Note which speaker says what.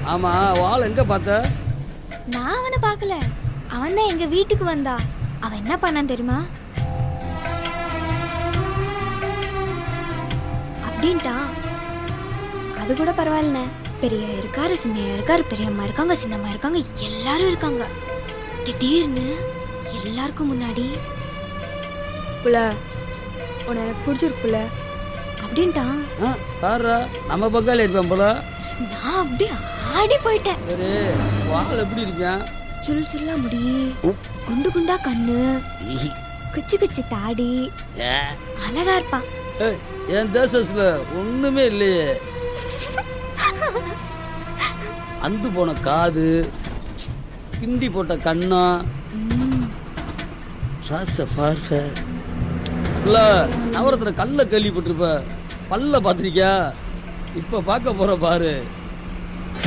Speaker 1: ஆமா வாள் எங்க பார்த்த
Speaker 2: நான் அவனை பார்க்கல அவன் தான் எங்க வீட்டுக்கு வந்தா அவன் என்ன பண்ணான் தெரியுமா அப்படின்ட்டான் அது கூட பரவாயில்லண்ணே பெரிய இருக்காரு சின்னையா இருக்காரு பெரியம்மா இருக்காங்க சின்னம்மா இருக்காங்க எல்லாரும் இருக்காங்க திடீர்னு எல்லாருக்கும் முன்னாடி
Speaker 3: புள்ள உன்னை எனக்கு பிடிச்சிருக்குல்ல
Speaker 2: அப்படின்ட்டான்
Speaker 1: ஆ, பாருடா நம்ம பக்கால இருப்பேன் போல
Speaker 2: நான் அப்படியே ஆடி போயிட்டேன்
Speaker 1: சரி வாள் எப்படி இருப்பேன்
Speaker 2: சுல் சுல்லா முடி குண்டு குண்டா கண்ணு குச்சி குச்சி தாடி அழகா இருப்பான்
Speaker 1: ஏய், என் தேசத்துல ஒண்ணுமே இல்லையே அந்து போன காது கிண்டி போட்ட கண்ணம் ராச பார்வை இல்ல நவரத்துல கல்ல கேள்விப்பட்டிருப்ப பல்ல பாத்திருக்கியா இப்ப பார்க்க போற பாரு